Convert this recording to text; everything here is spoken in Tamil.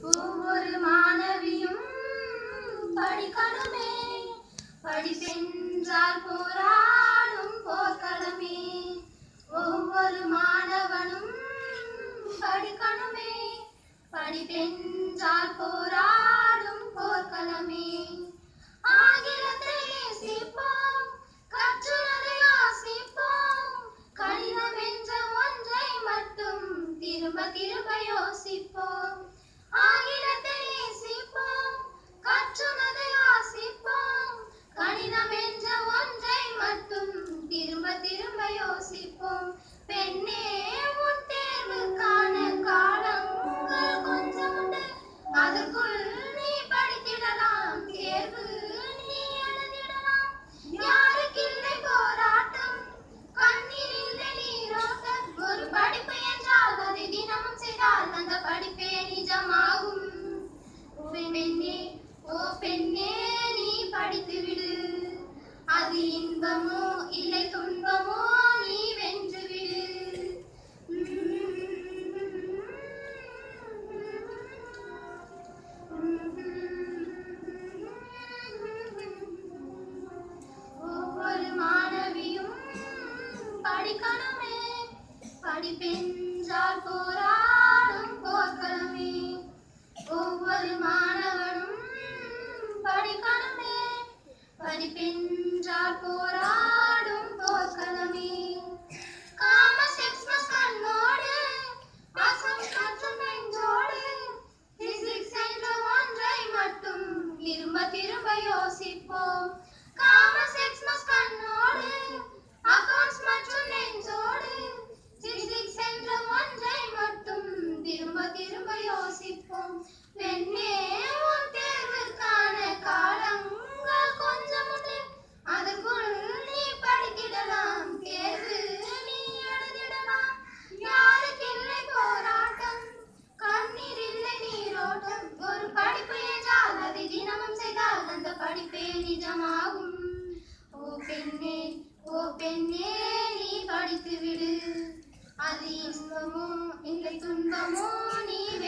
ஒவ்வொரு மாணவியும் படிக்கணுமே படிப்பென்றால் போராடும் போர்க்களமே ஒவ்வொரு மாணவனும் படிக்கணுமே படிப்பென்றால் போராடும் போர்க்களமே ஆங்கிலத்தை நேசிப்போம் கற்றுள்ளதை ஆசிப்போம் கடினம் என்ற ஒன்றை மட்டும் திரும்ப திரும்ப யோசிப்போம் ஆங்கிலத்தை நேசிப்போம் கற்றுள்ளதை ஆசிப்போம் கடினம் என்ற ஒன்றை மட்டும் திரும்ப திரும்ப யோசிப்போம் பெண்ணே உன் தேர்வுக்கான காலங்கள் கொஞ்சம் உண்டு அதற்குள் நீ படித்திடலாம் தேர்வு நீ எழுதிடலாம் யாருக்கில்லை போராட்டம் கண்ணீர் இல்லை நீரோட்டம் ஒரு படிப்பு என்றால் அதை தினமும் செய்தால் அந்த படிப்பே நிஜமாகும் ஓ பெண்ணே ஓ பெண்ணே நீ படித்து விடு அது இன்பமோ இல்லை துன்பமோ நீ வென்று விடு ஒவ்வொரு மாணவியும் படிக்கணுமே படிப்பென்றால் போராடும் போர்க்களமே ஒவ்வொரு மாணவனும் படிக்கணுமே படிப்பென்றால் போராடும் போர்க்களமே காம செக்ஸ் மஸ் கண்ணோடு பாசம் மற்றும் நெஞ்சோடு பிசிக்ஸ் என்ற ஒன்றை மட்டும் திரும்ப திரும்ப யோசிப்போம் காம செக்ஸ் மஸ் கண்ணோடு அக்கவுண்ட்ஸ் மற்றும் நெஞ்சோடு பிசிக்ஸ் என்ற ஒன்றை மட்டும் திரும்ப திரும்ப யோசிப்போம் பெண்ணே உன் தேர்வுக்கான காலங்கள் கொஞ்சம் உண்டு அதற்குள் நீ படித்திடலாம் தேர்வு நீ எழுதிடலாம் யாருக்கில்லை போராட்டம் கண்ணீர் இல்லை நீரோட்டம் ஒரு படிப்பு என்றால் அதை தினமும் செய்தால் அந்த படிப்பே நிஜமாகும் ஓ பெண்ணே ஓ பெண்ணே நீ படித்து விடு அது இன்பமோ இல்லை துன்பமோ நீ